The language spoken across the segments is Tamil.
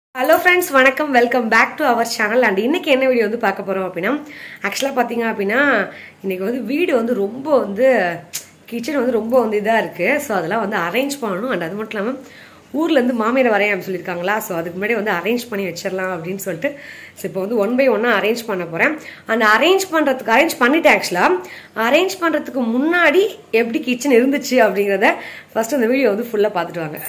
ஹலோ ஃப்ரெண்ட்ஸ் வணக்கம் welcome back to our channel and இன்னைக்கு என்ன வீடியோ வந்து பார்க்க போகிறோம் அப்படின்னா ஆக்சுவலாக பார்த்தீங்க அப்படின்னா இன்னைக்கு வந்து வீடு வந்து ரொம்ப வந்து கிச்சன் வந்து ரொம்ப வந்து இதாக இருக்குது ஸோ அதெல்லாம் வந்து அரேஞ்ச் பண்ணணும் அண்ட் அது மட்டும் இல்லாமல் ஊர்லேருந்து மாமியார் வரையான்னு சொல்லியிருக்காங்களா ஸோ அதுக்கு முன்னாடி வந்து அரேஞ்ச் பண்ணி வச்சிடலாம் அப்படின்னு சொல்லிட்டு ஸோ இப்போ வந்து ஒன் பை ஒன்னாக அரேஞ்ச் பண்ண போகிறேன் அந்த அரேஞ்ச் பண்ணுறதுக்கு அரேஞ்ச் பண்ணிட்டேன் ஆக்சுவலாக அரேஞ்ச் பண்ணுறதுக்கு முன்னாடி எப்படி கிச்சன் இருந்துச்சு அப்படிங்கிறத ஃபர்ஸ்ட் இந்த வீடியோ வந்து ஃபுல்லாக பார்த்துட்டு வாங்க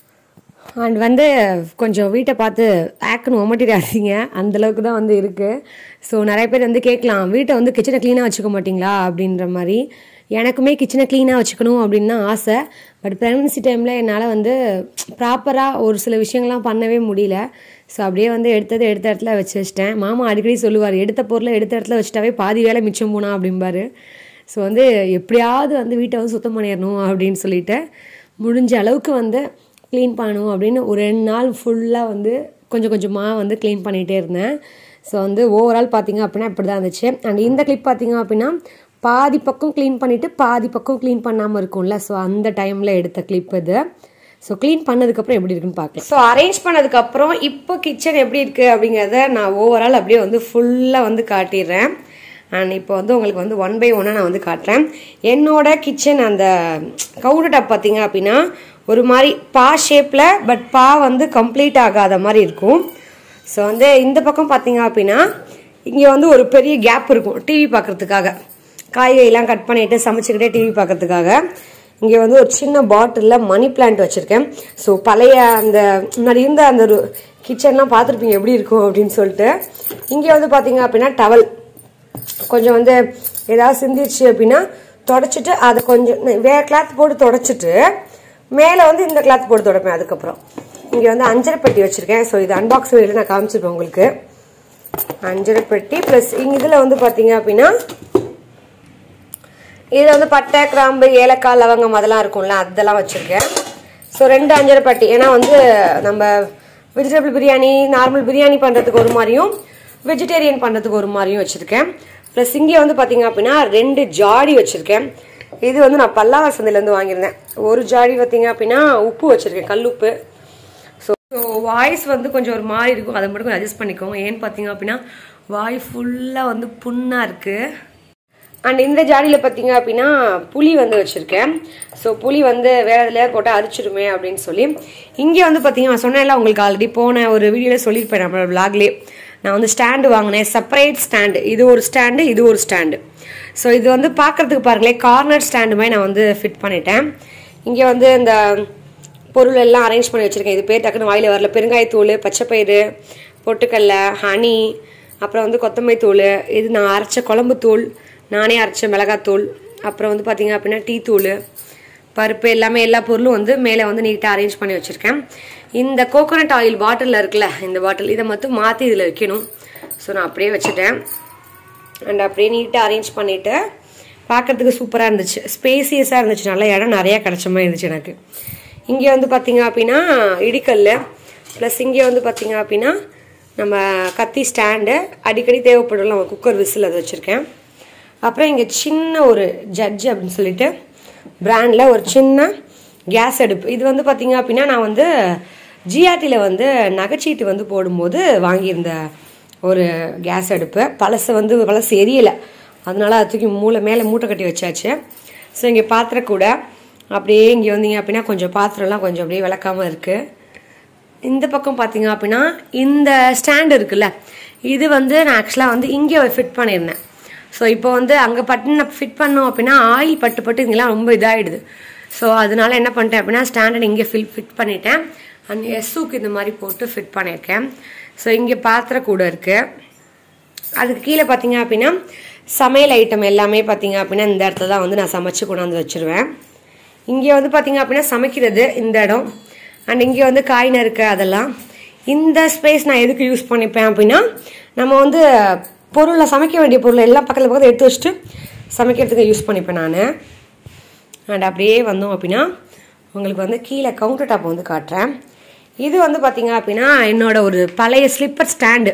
அண்ட் வந்து கொஞ்சம் வீட்டை பார்த்து ஆக்குன்னு ஒமட்டிடாதீங்க அந்தளவுக்கு தான் வந்து இருக்குது ஸோ நிறைய பேர் வந்து கேட்கலாம் வீட்டை வந்து கிச்சனை க்ளீனாக வச்சுக்க மாட்டிங்களா அப்படின்ற மாதிரி எனக்குமே கிச்சனை க்ளீனாக வச்சுக்கணும் அப்படின்னு தான் ஆசை பட் ப்ரெக்னன்சி டைமில் என்னால் வந்து ப்ராப்பராக ஒரு சில விஷயங்கள்லாம் பண்ணவே முடியல ஸோ அப்படியே வந்து எடுத்தது எடுத்த இடத்துல வச்சு வச்சிட்டேன் மாமா அடிக்கடி சொல்லுவார் எடுத்த பொருளை எடுத்த இடத்துல வச்சுட்டாவே பாதி வேலை மிச்சம் போனா அப்படிம்பாரு ஸோ வந்து எப்படியாவது வந்து வீட்டை வந்து சுத்தம் பண்ணிடணும் அப்படின்னு சொல்லிட்டு முடிஞ்ச அளவுக்கு வந்து க்ளீன் பண்ணணும் அப்படின்னு ஒரு ரெண்டு நாள் ஃபுல்லாக வந்து கொஞ்சம் கொஞ்சமாக வந்து க்ளீன் பண்ணிகிட்டே இருந்தேன் ஸோ வந்து ஓவரால் பார்த்தீங்க அப்படின்னா இப்படி தான் இருந்துச்சு அண்ட் இந்த கிளிப் பார்த்தீங்க அப்படின்னா பாதி பக்கம் க்ளீன் பண்ணிவிட்டு பாதி பக்கம் க்ளீன் பண்ணாமல் இருக்கும்ல ஸோ அந்த டைமில் எடுத்த கிளிப் இது ஸோ க்ளீன் பண்ணதுக்கப்புறம் எப்படி இருக்குன்னு பார்க்கலாம் ஸோ அரேஞ்ச் பண்ணதுக்கப்புறம் இப்போ கிச்சன் எப்படி இருக்குது அப்படிங்கிறத நான் ஓவரால் அப்படியே வந்து ஃபுல்லாக வந்து காட்டிடுறேன் அண்ட் இப்போ வந்து உங்களுக்கு வந்து ஒன் பை ஒன்னாக நான் வந்து காட்டுறேன் என்னோட கிச்சன் அந்த கவுண்டர் டாப் பார்த்தீங்க அப்படின்னா ஒரு மாதிரி பா ஷேப்பில் பட் பா வந்து கம்ப்ளீட் ஆகாத மாதிரி இருக்கும் ஸோ வந்து இந்த பக்கம் பார்த்தீங்க அப்படின்னா இங்கே வந்து ஒரு பெரிய கேப் இருக்கும் டிவி பார்க்குறதுக்காக காய்கறிலாம் கட் பண்ணிட்டு சமைச்சுக்கிட்டே டிவி பார்க்கறதுக்காக இங்கே வந்து ஒரு சின்ன பாட்டிலில் மணி பிளான்ட் வச்சுருக்கேன் ஸோ பழைய அந்த முன்னாடி இருந்த அந்த ஒரு கிச்சன்லாம் பார்த்துருப்பீங்க எப்படி இருக்கும் அப்படின்னு சொல்லிட்டு இங்கே வந்து பார்த்தீங்க அப்படின்னா டவல் கொஞ்சம் வந்து ஏதாவது சிந்திருச்சு அப்படின்னா தொடச்சிட்டு அதை கொஞ்சம் வேற கிளாத் போட்டு தொடச்சிட்டு மேலே வந்து இந்த கிளாத் போட்டு தொடப்பேன் அதுக்கப்புறம் இங்கே வந்து அஞ்சரை பெட்டி வச்சுருக்கேன் ஸோ இது அன்பாக்ஸ் வீடியோவில் நான் காமிச்சிருப்பேன் உங்களுக்கு அஞ்சரை பெட்டி ப்ளஸ் இங்கே இதில் வந்து பார்த்தீங்க அப்படின்னா இதில் வந்து பட்டை கிராம்பு ஏலக்காய் லவங்கம் அதெல்லாம் இருக்கும்ல அதெல்லாம் வச்சுருக்கேன் ஸோ ரெண்டு அஞ்சரை பெட்டி ஏன்னா வந்து நம்ம வெஜிடபிள் பிரியாணி நார்மல் பிரியாணி பண்ணுறதுக்கு ஒரு மாதிரியும் வெஜிடேரியன் பண்ணுறதுக்கு ஒரு மாதிரியும் வச்சுருக்கேன் ப்ளஸ் இங்கே வந்து பார்த்தீங்க அப்படின்னா ரெண்டு ஜாடி வச்சுருக்கேன் இது வந்து நான் பல்லாவர் சந்தையிலேருந்து வாங்கியிருந்தேன் ஒரு ஜாடி பார்த்தீங்க அப்படின்னா உப்பு வச்சுருக்கேன் கல் உப்பு ஸோ ஸோ வாய்ஸ் வந்து கொஞ்சம் ஒரு மாதிரி இருக்கும் அதை மட்டும் கொஞ்சம் அட்ஜஸ்ட் பண்ணிக்கோங்க ஏன்னு பார்த்தீங்க அப்படின்னா வாய் ஃபுல்லாக வந்து புண்ணாக இருக்குது அண்ட் இந்த ஜாடியில் பார்த்தீங்க அப்படின்னா புளி வந்து வச்சுருக்கேன் ஸோ புளி வந்து வேறு எதுலையாவது போட்டால் அரிச்சிடுமே அப்படின்னு சொல்லி இங்கே வந்து பார்த்தீங்கன்னா நான் சொன்னேன்ல உங்களுக்கு ஆல்ரெடி போன ஒரு வீடியோவில் சொல்லியிருப்பேன் நம்மளோட விளாக்லேயே நான் வந்து ஸ்டாண்டு வாங்கினேன் செப்பரேட் ஸ்டாண்டு இது ஒரு ஸ்டாண்டு இது ஒரு ஸ்டாண்டு ஸோ இது வந்து பார்க்குறதுக்கு பாருங்களேன் கார்னர் ஸ்டாண்டு மாதிரி நான் வந்து ஃபிட் பண்ணிட்டேன் இங்கே வந்து இந்த பொருள் எல்லாம் அரேஞ்ச் பண்ணி வச்சுருக்கேன் இது பேர் டக்குன்னு வாயில் வரல பெருங்காயத்தூள் பச்சைப்பயிறு பொட்டுக்கடல ஹனி அப்புறம் வந்து கொத்தமல்லி தூள் இது நான் அரைச்ச குழம்பு தூள் நானே அரைச்ச மிளகாத்தூள் அப்புறம் வந்து பார்த்தீங்க அப்படின்னா டீ தூள் பருப்பு எல்லாமே எல்லா பொருளும் வந்து மேலே வந்து நீட்டாக அரேஞ்ச் பண்ணி வச்சுருக்கேன் இந்த கோகோனட் ஆயில் பாட்டிலில் இருக்குல்ல இந்த பாட்டில் இதை மட்டும் மாற்றி இதில் வைக்கணும் ஸோ நான் அப்படியே வச்சுட்டேன் அண்ட் அப்படியே நீட்டாக அரேஞ்ச் பண்ணிவிட்டு பார்க்குறதுக்கு சூப்பராக இருந்துச்சு ஸ்பேசியஸாக இருந்துச்சு நல்ல இடம் நிறையா கிடச்ச மாதிரி இருந்துச்சு எனக்கு இங்கே வந்து பார்த்தீங்க அப்படின்னா இடிக்கல் ப்ளஸ் இங்கே வந்து பார்த்தீங்க அப்படின்னா நம்ம கத்தி ஸ்டாண்டு அடிக்கடி தேவைப்படும் நம்ம குக்கர் விசில் அதை வச்சுருக்கேன் அப்புறம் இங்கே சின்ன ஒரு ஜட்ஜ் அப்படின்னு சொல்லிட்டு பிராண்டில் ஒரு சின்ன கேஸ் அடுப்பு இது வந்து பார்த்தீங்க அப்படின்னா நான் வந்து ஜிஆர்டியில் வந்து நகைச்சீட்டு வந்து போடும்போது வாங்கியிருந்த ஒரு கேஸ் அடுப்பு பழசு வந்து பழசு எரியலை அதனால அது தூக்கி மூளை மேலே மூட்டை கட்டி வச்சாச்சு ஸோ இங்கே பாத்திரம் கூட அப்படியே இங்கே வந்தீங்க அப்படின்னா கொஞ்சம் பாத்திரம்லாம் கொஞ்சம் அப்படியே விளக்காமல் இருக்குது இந்த பக்கம் பார்த்தீங்க அப்படின்னா இந்த ஸ்டாண்ட் இருக்குல்ல இது வந்து நான் ஆக்சுவலாக வந்து இங்கே ஃபிட் பண்ணியிருந்தேன் ஸோ இப்போ வந்து அங்கே பட்டு ஃபிட் பண்ணோம் அப்படின்னா ஆயில் பட்டு பட்டு இங்கெல்லாம் ரொம்ப இதாகிடுது ஸோ அதனால என்ன பண்ணிட்டேன் அப்படின்னா ஸ்டாண்டர்ட் இங்கே ஃபில் ஃபிட் பண்ணிட்டேன் அண்ட் எஸ்ஸுக்கு இந்த மாதிரி போட்டு ஃபிட் பண்ணியிருக்கேன் ஸோ இங்கே பாத்திர கூட இருக்குது அதுக்கு கீழே பார்த்தீங்க அப்படின்னா சமையல் ஐட்டம் எல்லாமே பார்த்தீங்க அப்படின்னா இந்த இடத்துல தான் வந்து நான் சமைச்சு கொண்டாந்து வச்சுருவேன் இங்கே வந்து பார்த்தீங்க அப்படின்னா சமைக்கிறது இந்த இடம் அண்ட் இங்கே வந்து காய் நறுக்க அதெல்லாம் இந்த ஸ்பேஸ் நான் எதுக்கு யூஸ் பண்ணிப்பேன் அப்படின்னா நம்ம வந்து பொருளை சமைக்க வேண்டிய பொருளை எல்லாம் பக்கத்தில் பக்கத்தில் எடுத்து வச்சுட்டு சமைக்கிறதுக்கு யூஸ் பண்ணிப்பேன் நான் அண்ட் அப்படியே வந்தோம் அப்படின்னா உங்களுக்கு வந்து கீழே கவுண்டர் டாப் வந்து காட்டுறேன் இது வந்து பார்த்தீங்க அப்படின்னா என்னோட ஒரு பழைய ஸ்லிப்பர் ஸ்டாண்டு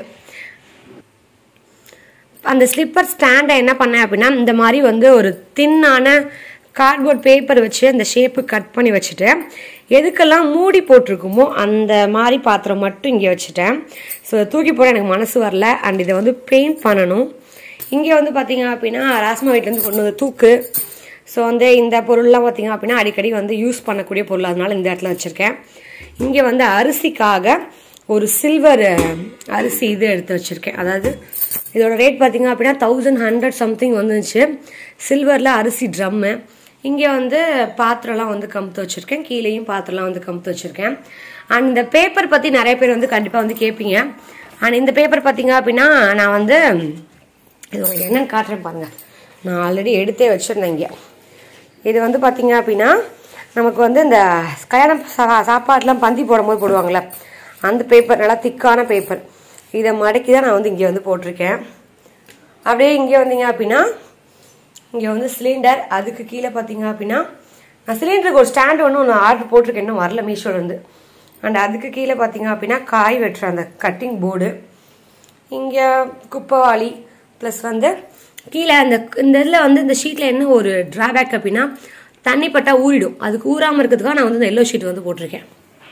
அந்த ஸ்லிப்பர் ஸ்டாண்டை என்ன பண்ணேன் அப்படின்னா இந்த மாதிரி வந்து ஒரு தின்னான கார்ட்போர்ட் பேப்பர் வச்சு அந்த ஷேப்பு கட் பண்ணி வச்சுட்டு எதுக்கெல்லாம் மூடி போட்டிருக்குமோ அந்த மாதிரி பாத்திரம் மட்டும் இங்கே வச்சுட்டேன் ஸோ தூக்கி போட எனக்கு மனசு வரல அண்ட் இதை வந்து பெயிண்ட் பண்ணணும் இங்கே வந்து பார்த்தீங்க அப்படின்னா ராஸ்மா வீட்டிலேருந்து கொண்டு வந்து தூக்கு ஸோ வந்து இந்த பொருள்லாம் பார்த்தீங்க அப்படின்னா அடிக்கடி வந்து யூஸ் பண்ணக்கூடிய பொருள் அதனால இந்த இடத்துல வச்சுருக்கேன் இங்கே வந்து அரிசிக்காக ஒரு சில்வர் அரிசி இது எடுத்து வச்சுருக்கேன் அதாவது இதோட ரேட் பார்த்தீங்க அப்படின்னா தௌசண்ட் ஹண்ட்ரட் சம்திங் வந்துச்சு சில்வரில் அரிசி ட்ரம்மு இங்கே வந்து பாத்திரம்லாம் வந்து கமுத்து வச்சுருக்கேன் கீழேயும் பாத்திரம்லாம் வந்து கமுத்து வச்சுருக்கேன் அண்ட் இந்த பேப்பர் பற்றி நிறைய பேர் வந்து கண்டிப்பாக வந்து கேட்பீங்க அண்ட் இந்த பேப்பர் பார்த்தீங்க அப்படின்னா நான் வந்து இது உங்களுக்கு என்னன்னு காட்டுறேன் பாருங்க நான் ஆல்ரெடி எடுத்தே வச்சிருந்தேன் இங்கே இது வந்து பார்த்தீங்க அப்படின்னா நமக்கு வந்து இந்த கல்யாணம் சா- சாப்பாடுலாம் பந்தி போடும்போது போடுவாங்கள்ல அந்த பேப்பர் நல்லா திக்கான பேப்பர் இதை மடக்கி தான் நான் வந்து இங்கே வந்து போட்டிருக்கேன் அப்படியே இங்கே வந்தீங்க அப்படின்னா இங்கே வந்து சிலிண்டர் அதுக்கு கீழே பார்த்தீங்க அப்படின்னா நான் சிலிண்டருக்கு ஒரு ஸ்டாண்ட் ஒன்று ஒன்று ஆர்டர் போட்டிருக்கேன் இன்னும் வரல மீஷோலேருந்து அண்ட் அதுக்கு கீழே பார்த்தீங்க அப்படின்னா காய் வெட்டுற அந்த கட்டிங் போர்டு இங்கே குப்பைவாளி ப்ளஸ் வந்து கீழே அந்த இந்த இதில் வந்து இந்த ஷீட்டில் என்ன ஒரு டிராபேக் அப்படின்னா தண்ணி பட்டா ஊறிடும் அதுக்கு ஊறாமல் இருக்கிறதுக்காக நான் வந்து இந்த எல்லோ ஷீட் வந்து போட்டிருக்கேன்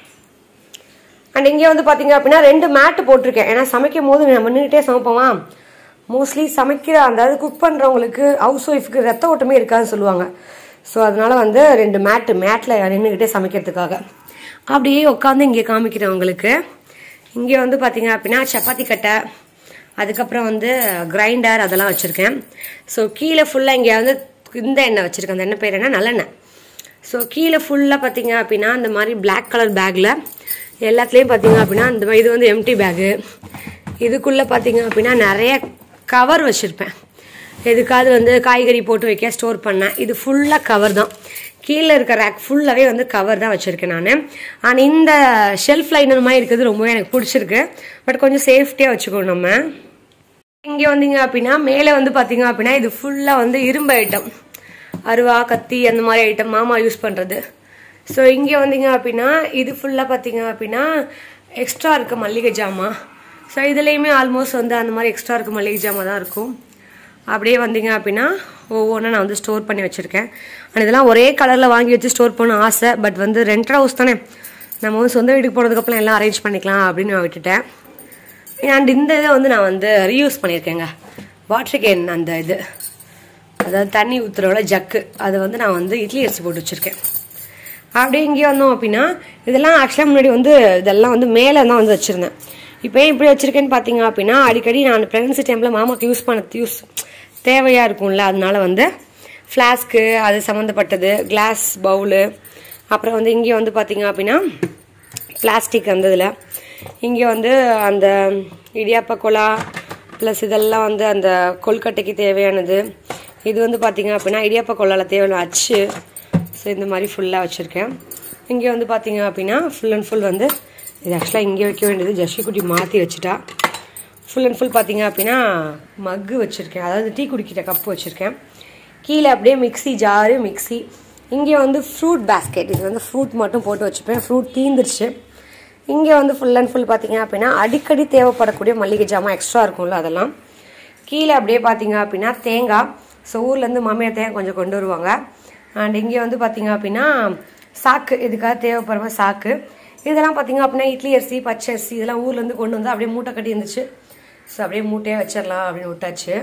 அண்ட் இங்கே வந்து பார்த்தீங்க அப்படின்னா ரெண்டு மேட்டு போட்டிருக்கேன் ஏன்னா சமைக்கும் போது நம்ம நின்றுட்டே சமைப்போமா மோஸ்ட்லி சமைக்கிற அந்த குக் பண்ணுறவங்களுக்கு ஹவுஸ் ஒய்ஃப்க்கு ரத்த ஓட்டமே இருக்காதுன்னு சொல்லுவாங்க ஸோ அதனால வந்து ரெண்டு மேட்டு மேட்டில் நின்றுக்கிட்டே சமைக்கிறதுக்காக அப்படியே உட்காந்து இங்கே காமிக்கிறவங்களுக்கு இங்கே வந்து பார்த்தீங்க அப்படின்னா சப்பாத்தி கட்டை அதுக்கப்புறம் வந்து கிரைண்டர் அதெல்லாம் வச்சுருக்கேன் ஸோ கீழே ஃபுல்லாக இங்கே வந்து இந்த எண்ணெய் வச்சுருக்கேன் அந்த எண்ணெய் பேர் என்ன நல்லெண்ணெய் ஸோ கீழே ஃபுல்லாக பார்த்தீங்க அப்படின்னா இந்த மாதிரி Black கலர் பேக்கில் எல்லாத்துலேயும் பார்த்தீங்க அப்படின்னா இந்த மாதிரி இது வந்து எம்டி பேகு இதுக்குள்ளே பார்த்தீங்க அப்படின்னா நிறைய கவர் வச்சுருப்பேன் எதுக்காவது வந்து காய்கறி போட்டு வைக்க ஸ்டோர் பண்ணேன் இது ஃபுல்லாக கவர் தான் கீழே இருக்க ரேக் ஃபுல்லாகவே வந்து கவர் தான் வச்சுருக்கேன் நான் ஆனால் இந்த ஷெல்ஃப் லைனர் மாதிரி இருக்கிறது ரொம்பவே எனக்கு பிடிச்சிருக்கு பட் கொஞ்சம் சேஃப்டியாக வச்சுக்கணும் நம்ம இங்கே வந்தீங்க அப்படின்னா மேலே வந்து பார்த்தீங்க அப்படின்னா இது ஃபுல்லாக வந்து இரும்பு ஐட்டம் அருவா கத்தி அந்த மாதிரி ஐட்டம் மாமா யூஸ் பண்ணுறது ஸோ இங்கே வந்தீங்க அப்படின்னா இது ஃபுல்லாக பார்த்தீங்க அப்படின்னா எக்ஸ்ட்ரா இருக்க மல்லிகை ஜாமான் ஸோ இதுலேயுமே ஆல்மோஸ்ட் வந்து அந்த மாதிரி எக்ஸ்ட்ரா இருக்க மல்லிகை ஜாமான் தான் இருக்கும் அப்படியே வந்தீங்க அப்படின்னா ஒவ்வொன்றா நான் வந்து ஸ்டோர் பண்ணி வச்சுருக்கேன் அண்ட் இதெல்லாம் ஒரே கலரில் வாங்கி வச்சு ஸ்டோர் பண்ண ஆசை பட் வந்து ரெண்டர் ஹவுஸ் தானே நம்ம வந்து சொந்த வீட்டுக்கு போனதுக்கப்புறம் எல்லாம் அரேஞ்ச் பண்ணிக்கலாம் அப்படின்னு நான் விட்டுட்டேன் அண்ட் இந்த இதை வந்து நான் வந்து ரீயூஸ் பண்ணியிருக்கேங்க வாட்டர் கேன் அந்த இது அதாவது தண்ணி ஊற்றுறோட ஜக்கு அதை வந்து நான் வந்து இட்லி அரிசி போட்டு வச்சுருக்கேன் அப்படியே இங்கே வந்தோம் அப்படின்னா இதெல்லாம் ஆக்சுவலாக முன்னாடி வந்து இதெல்லாம் வந்து மேலே தான் வந்து வச்சுருந்தேன் இப்போ ஏன் இப்படி வச்சுருக்கேன்னு பார்த்தீங்க அப்படின்னா அடிக்கடி நான் ப்ரெக்னன்சி டைமில் மாமாக்கு யூஸ் பண்ண யூஸ் தேவையாக இருக்கும்ல அதனால வந்து ஃப்ளாஸ்க்கு அது சம்மந்தப்பட்டது கிளாஸ் பவுலு அப்புறம் வந்து இங்கே வந்து பார்த்தீங்க அப்படின்னா பிளாஸ்டிக் அந்த இதில் இங்கே வந்து அந்த இடியாப்ப குழா ப்ளஸ் இதெல்லாம் வந்து அந்த கொல்கட்டைக்கு தேவையானது இது வந்து பார்த்தீங்க அப்படின்னா இடியாப்ப குழால தேவையான அச்சு ஸோ இந்த மாதிரி ஃபுல்லாக வச்சுருக்கேன் இங்கே வந்து பார்த்தீங்க அப்படின்னா ஃபுல் அண்ட் ஃபுல் வந்து இது ஆக்சுவலாக இங்கே வைக்க வேண்டியது ஜஷி குட்டி மாற்றி வச்சுட்டா ஃபுல் அண்ட் ஃபுல் பார்த்தீங்க அப்படின்னா மக்கு வச்சுருக்கேன் அதாவது டீ குடிக்கிற கப்பு வச்சுருக்கேன் கீழே அப்படியே மிக்ஸி ஜாரு மிக்ஸி இங்கே வந்து ஃப்ரூட் பேஸ்கெட் இது வந்து ஃப்ரூட் மட்டும் போட்டு வச்சுப்பேன் ஃப்ரூட் தீந்துருச்சு இங்கே வந்து ஃபுல் அண்ட் ஃபுல் பார்த்தீங்க அப்படின்னா அடிக்கடி தேவைப்படக்கூடிய மல்லிகை ஜாமான் எக்ஸ்ட்ரா இருக்கும்ல அதெல்லாம் கீழே அப்படியே பார்த்தீங்க அப்படின்னா தேங்காய் ஸோ ஊர்லேருந்து மாமியார் தேங்காய் கொஞ்சம் கொண்டு வருவாங்க அண்ட் இங்கே வந்து பார்த்தீங்க அப்படின்னா சாக்கு இதுக்காக தேவைப்படுற மாதிரி சாக்கு இதெல்லாம் பார்த்தீங்க அப்படின்னா இட்லி அரிசி பச்சை அரிசி இதெல்லாம் ஊர்லேருந்து கொண்டு வந்து அப்படியே மூட்டை கட்டி இருந்துச்சு ஸோ அப்படியே மூட்டையாக வச்சிடலாம் அப்படின்னு விட்டாச்சு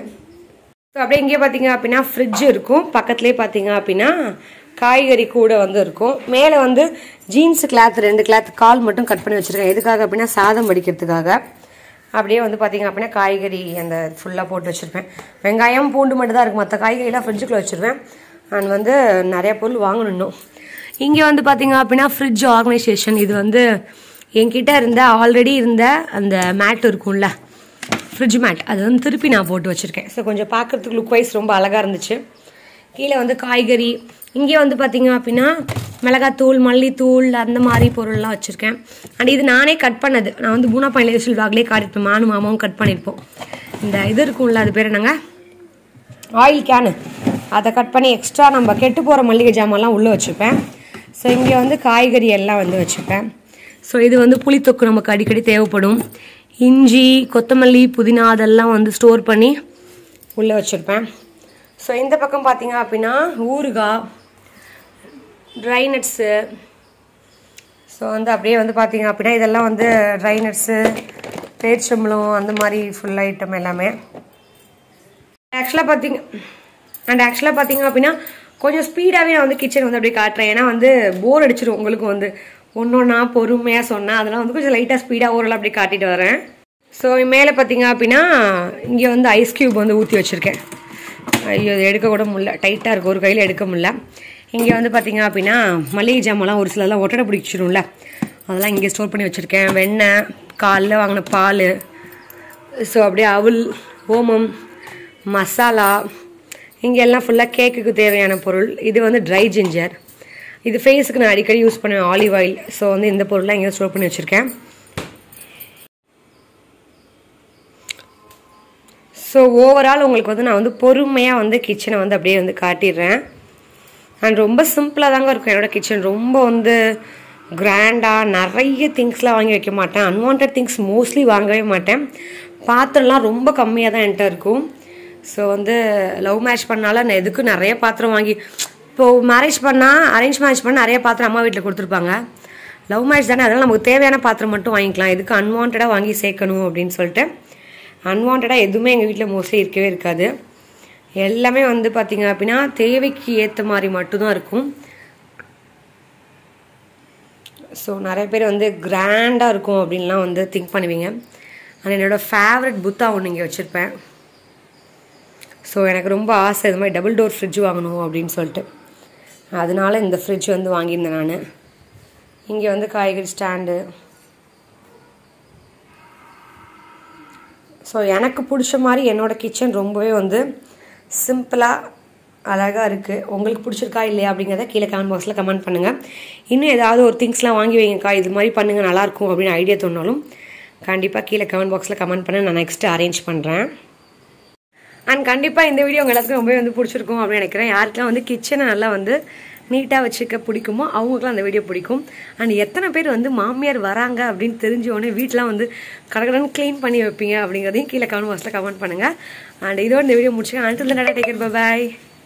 ஸோ அப்படியே இங்கே பார்த்தீங்க அப்படின்னா ஃப்ரிட்ஜ் இருக்கும் பக்கத்துலேயே பார்த்தீங்க அப்படின்னா காய்கறி கூட வந்து இருக்கும் மேலே வந்து ஜீன்ஸ் கிளாத் ரெண்டு கிளாத் கால் மட்டும் கட் பண்ணி வச்சுருக்கேன் எதுக்காக அப்படின்னா சாதம் வடிக்கிறதுக்காக அப்படியே வந்து பார்த்தீங்க அப்படின்னா காய்கறி அந்த ஃபுல்லாக போட்டு வச்சுருப்பேன் வெங்காயம் பூண்டு மட்டும் தான் இருக்கும் மற்ற காய்கறிலாம் ஃப்ரிட்ஜுக்குள்ளே வச்சுருவேன் அண்ட் வந்து நிறைய பொருள் வாங்கணும் இன்னும் இங்கே வந்து பார்த்தீங்க அப்படின்னா ஃப்ரிட்ஜ் ஆர்கனைசேஷன் இது வந்து என்கிட்ட இருந்த ஆல்ரெடி இருந்த அந்த மேட் இருக்கும்ல ஃப்ரிட்ஜ் மேட் அது வந்து திருப்பி நான் போட்டு வச்சுருக்கேன் ஸோ கொஞ்சம் பார்க்கறதுக்கு லுக் வைஸ் ரொம்ப அழகாக இருந்துச்சு கீழே வந்து காய்கறி இங்கே வந்து பார்த்தீங்க அப்படின்னா மிளகாத்தூள் மல்லித்தூள் அந்த மாதிரி பொருள்லாம் வச்சுருக்கேன் அண்ட் இது நானே கட் பண்ணது நான் வந்து பூனா பாயிண்ட் லேசில் வாக்லேயே காட்டிருப்பேன் நானும் மாமாவும் கட் பண்ணியிருப்போம் இந்த இது இருக்கும்ல அது பேர் என்னங்க ஆயில் கேனு அதை கட் பண்ணி எக்ஸ்ட்ரா நம்ம கெட்டு போகிற மல்லிகை ஜாமான்லாம் உள்ளே வச்சுப்பேன் ஸோ இங்கே வந்து காய்கறி எல்லாம் வந்து வச்சுப்பேன் ஸோ இது வந்து புளித்தொக்கு நமக்கு அடிக்கடி தேவைப்படும் இஞ்சி கொத்தமல்லி புதினா அதெல்லாம் வந்து ஸ்டோர் பண்ணி உள்ளே வச்சுருப்பேன் ஸோ இந்த பக்கம் பார்த்தீங்க அப்படின்னா ஊறுகாய் ட்ரை நட்ஸு ஸோ வந்து அப்படியே வந்து பார்த்தீங்க அப்படின்னா இதெல்லாம் வந்து ட்ரை நட்ஸு பேரிச்சம்பழம் அந்த மாதிரி ஃபுல் ஐட்டம் எல்லாமே ஆக்சுவலாக பார்த்தீங்க அண்ட் ஆக்சுவலாக பார்த்தீங்க அப்படின்னா கொஞ்சம் ஸ்பீடாகவே நான் வந்து கிச்சன் வந்து அப்படியே காட்டுறேன் ஏன்னா வந்து போர் அடிச்சிடும் உங்களுக்கு வந்து ஒன்று ஒன்றா பொறுமையாக சொன்னேன் அதெல்லாம் வந்து கொஞ்சம் லைட்டாக ஸ்பீடாக ஓரளவு அப்படியே காட்டிட்டு வரேன் ஸோ மேலே பார்த்தீங்க அப்படின்னா இங்கே வந்து ஐஸ் க்யூப் வந்து ஊற்றி வச்சுருக்கேன் ஐயோ இது எடுக்க கூட முடியல டைட்டாக இருக்குது ஒரு கையில் எடுக்க முடியல இங்கே வந்து பார்த்தீங்க அப்படின்னா மளிகை ஜாமான்லாம் ஒரு சிலதெல்லாம் ஒட்டடை பிடிச்சிடும்ல அதெல்லாம் இங்கே ஸ்டோர் பண்ணி வச்சுருக்கேன் வெண்ணெய் காலைல வாங்கின பால் ஸோ அப்படியே அவுல் ஓமம் மசாலா இங்கே எல்லாம் ஃபுல்லாக கேக்குக்கு தேவையான பொருள் இது வந்து ட்ரை ஜிஞ்சர் இது ஃபேஸுக்கு நான் அடிக்கடி யூஸ் பண்ணுவேன் ஆலிவ் ஆயில் ஸோ வந்து இந்த பொருள்லாம் இங்கே ஸ்டோர் பண்ணி வச்சுருக்கேன் ஸோ ஓவரால் உங்களுக்கு வந்து நான் வந்து பொறுமையாக வந்து கிச்சனை வந்து அப்படியே வந்து காட்டிடுறேன் அண்ட் ரொம்ப சிம்பிளாக தாங்க இருக்கும் என்னோட கிச்சன் ரொம்ப வந்து கிராண்டாக நிறைய திங்ஸ்லாம் வாங்கி வைக்க மாட்டேன் அன்வான்ட் திங்ஸ் மோஸ்ட்லி வாங்கவே மாட்டேன் பாத்திரம்லாம் ரொம்ப கம்மியாக தான் என்கிட்ட இருக்கும் ஸோ வந்து லவ் மேரேஜ் பண்ணால நான் எதுக்கும் நிறைய பாத்திரம் வாங்கி இப்போது மேரேஜ் பண்ணால் அரேஞ்ச் மேரேஜ் பண்ணால் நிறைய பாத்திரம் அம்மா வீட்டில் கொடுத்துருப்பாங்க லவ் மேரேஜ் தானே அதனால் நமக்கு தேவையான பாத்திரம் மட்டும் வாங்கிக்கலாம் எதுக்கு அன்வான்டாக வாங்கி சேர்க்கணும் அப்படின்னு சொல்லிட்டு அன்வான்டாக எதுவுமே எங்கள் வீட்டில் மோஸ்ட்லி இருக்கவே இருக்காது எல்லாமே வந்து பார்த்தீங்க அப்படின்னா தேவைக்கு ஏற்ற மாதிரி மட்டும்தான் இருக்கும் ஸோ நிறைய பேர் வந்து கிராண்டாக இருக்கும் அப்படின்லாம் வந்து திங்க் பண்ணுவீங்க ஆனால் என்னோடய ஃபேவரட் புத்தா ஒன்று இங்கே வச்சுருப்பேன் ஸோ எனக்கு ரொம்ப ஆசை இது மாதிரி டபுள் டோர் ஃப்ரிட்ஜ் வாங்கணும் அப்படின்னு சொல்லிட்டு அதனால இந்த ஃப்ரிட்ஜ் வந்து வாங்கியிருந்தேன் நான் இங்கே வந்து காய்கறி ஸ்டாண்டு ஸோ எனக்கு பிடிச்ச மாதிரி என்னோடய கிச்சன் ரொம்பவே வந்து சிம்பிளாக அழகாக இருக்குது உங்களுக்கு பிடிச்சிருக்கா இல்லையா அப்படிங்கிறத கீழே கமெண்ட் பாக்ஸில் கமெண்ட் பண்ணுங்கள் இன்னும் ஏதாவது ஒரு திங்ஸ்லாம் வாங்கி வைங்கக்கா இது மாதிரி பண்ணுங்கள் நல்லாயிருக்கும் அப்படின்னு ஐடியா தோணாலும் கண்டிப்பாக கீழே கமெண்ட் பாக்ஸில் கமெண்ட் பண்ண நான் நெக்ஸ்ட்டு அரேஞ்ச் பண்ணுறேன் அண்ட் கண்டிப்பாக இந்த வீடியோ உங்கள் எல்லாத்துக்கும் ரொம்பவே வந்து பிடிச்சிருக்கும் அப்படின்னு நினைக்கிறேன் யாருக்கெல்லாம் வந்து கிச்சனை நல்லா வந்து நீட்டாக வச்சுக்க பிடிக்குமோ அவங்களுக்குலாம் அந்த வீடியோ பிடிக்கும் அண்ட் எத்தனை பேர் வந்து மாமியார் வராங்க அப்படின்னு தெரிஞ்ச உடனே வீட்டெலாம் வந்து கடகடன்னு க்ளீன் பண்ணி வைப்பீங்க அப்படிங்கிறதையும் கீழே கமெண்ட் பாக்ஸில் கமெண்ட் பண்ணுங்கள் அண்ட் இதோட இந்த வீடியோ முடிச்சுக்க அண்ட் டேக்கர் பாய்